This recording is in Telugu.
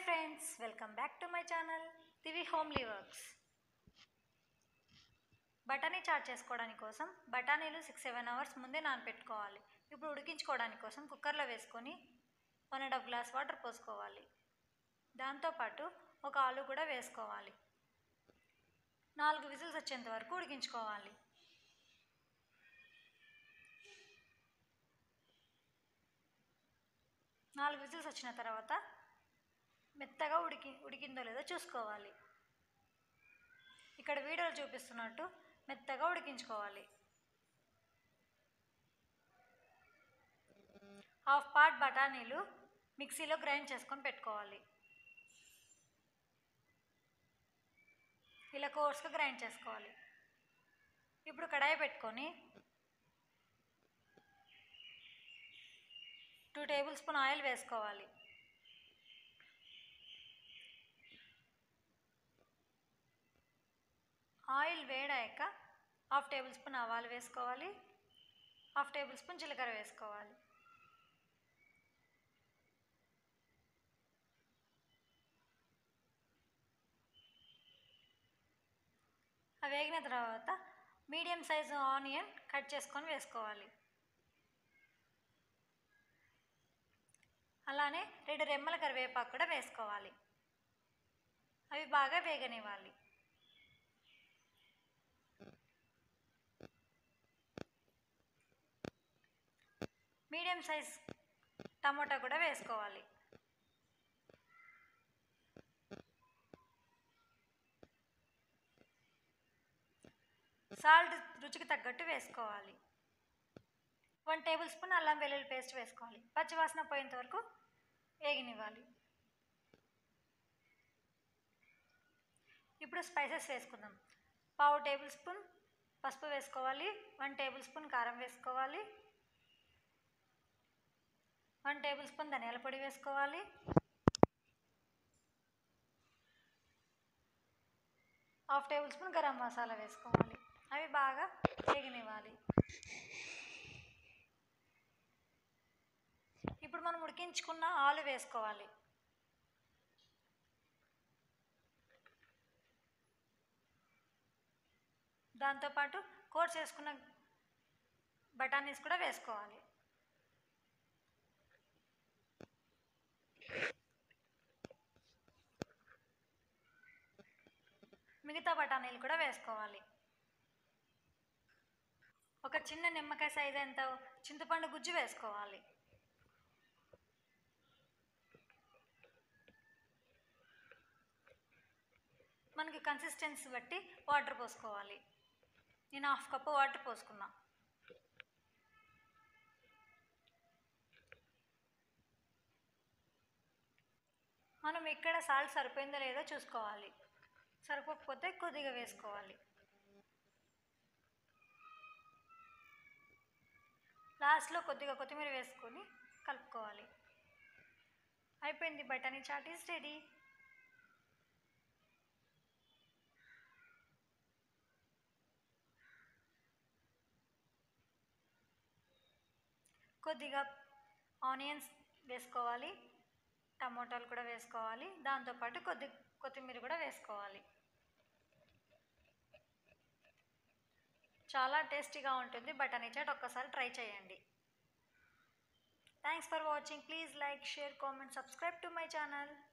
friends welcome back to my channel Divi homely works బఠానీ చాట్ చేసుకోవడానికి కోసం బఠానీలు సిక్స్ సెవెన్ అవర్స్ ముందే నానబెట్టుకోవాలి ఇప్పుడు ఉడికించుకోవడానికి కోసం కుక్కర్లో వేసుకొని one and half glass water పోసుకోవాలి దాంతోపాటు ఒక ఆలు కూడా వేసుకోవాలి నాలుగు విజిల్స్ వచ్చేంత వరకు ఉడికించుకోవాలి నాలుగు విజిల్స్ వచ్చిన తర్వాత మెత్తగా ఉడికి ఉడికిందో లేదో చూసుకోవాలి ఇక్కడ వీడియోలో చూపిస్తున్నట్టు మెత్తగా ఉడికించుకోవాలి హాఫ్ పార్ట్ బఠానీలు మిక్సీలో గ్రైండ్ చేసుకొని పెట్టుకోవాలి ఇలా కోర్స్గా గ్రైండ్ చేసుకోవాలి ఇప్పుడు కడాయి పెట్టుకొని టూ టేబుల్ స్పూన్ ఆయిల్ వేసుకోవాలి ఆయిల్ వేడాక హాఫ్ టేబుల్ స్పూన్ ఆవాలు వేసుకోవాలి హాఫ్ టేబుల్ స్పూన్ జీలకర్ర వేసుకోవాలి అవి వేగిన తర్వాత మీడియం సైజు ఆనియన్ కట్ చేసుకొని వేసుకోవాలి అలానే రెండు రెమ్మల కరివేపాకు కూడా వేసుకోవాలి అవి బాగా వేగనివ్వాలి మీడియం సైజ్ టమోటా కూడా వేసుకోవాలి సాల్ట్ రుచికి తగ్గట్టు వేసుకోవాలి వన్ టేబుల్ స్పూన్ అల్లం వెల్లుల్లి పేస్ట్ వేసుకోవాలి పచ్చివాసన పోయేంత వరకు వేగనివ్వాలి ఇప్పుడు స్పైసెస్ వేసుకుందాం పావు టేబుల్ స్పూన్ పసుపు వేసుకోవాలి వన్ టేబుల్ స్పూన్ కారం వేసుకోవాలి వన్ టేబుల్ స్పూన్ ధనియాల పొడి వేసుకోవాలి half tablespoon garam masala వేసుకోవాలి అవి బాగా వేగనివ్వాలి ఇప్పుడు మనం ఉడికించుకున్న ఆలు వేసుకోవాలి దాంతోపాటు కోర్స్ చేసుకున్న బఠానీస్ కూడా వేసుకోవాలి మిగతా బఠానీలు కూడా వేసుకోవాలి ఒక చిన్న నిమ్మకాయ సైజ్ ఎంత చింతపండు గుజ్జు వేసుకోవాలి మనకి కన్సిస్టెన్సీ బట్టి వాటర్ పోసుకోవాలి నేను హాఫ్ కప్ వాటర్ పోసుకున్నా మనం ఇక్కడ సాల్ట్ సరిపోయిందో లేదో చూసుకోవాలి సరిపోకపోతే కొద్దిగా వేసుకోవాలి లాస్ట్లో కొద్దిగా కొత్తిమీర వేసుకొని కలుపుకోవాలి అయిపోయింది బఠానీ చాట్ ఈస్ రెడీ కొద్దిగా ఆనియన్స్ వేసుకోవాలి టమోటాలు కూడా వేసుకోవాలి దాంతోపాటు కొద్ది కొత్తిమీర కూడా వేసుకోవాలి చాలా టేస్టీగా ఉంటుంది బఠానీ చాట్ ఒక్కసారి ట్రై చేయండి thanks for watching please like share comment subscribe to my channel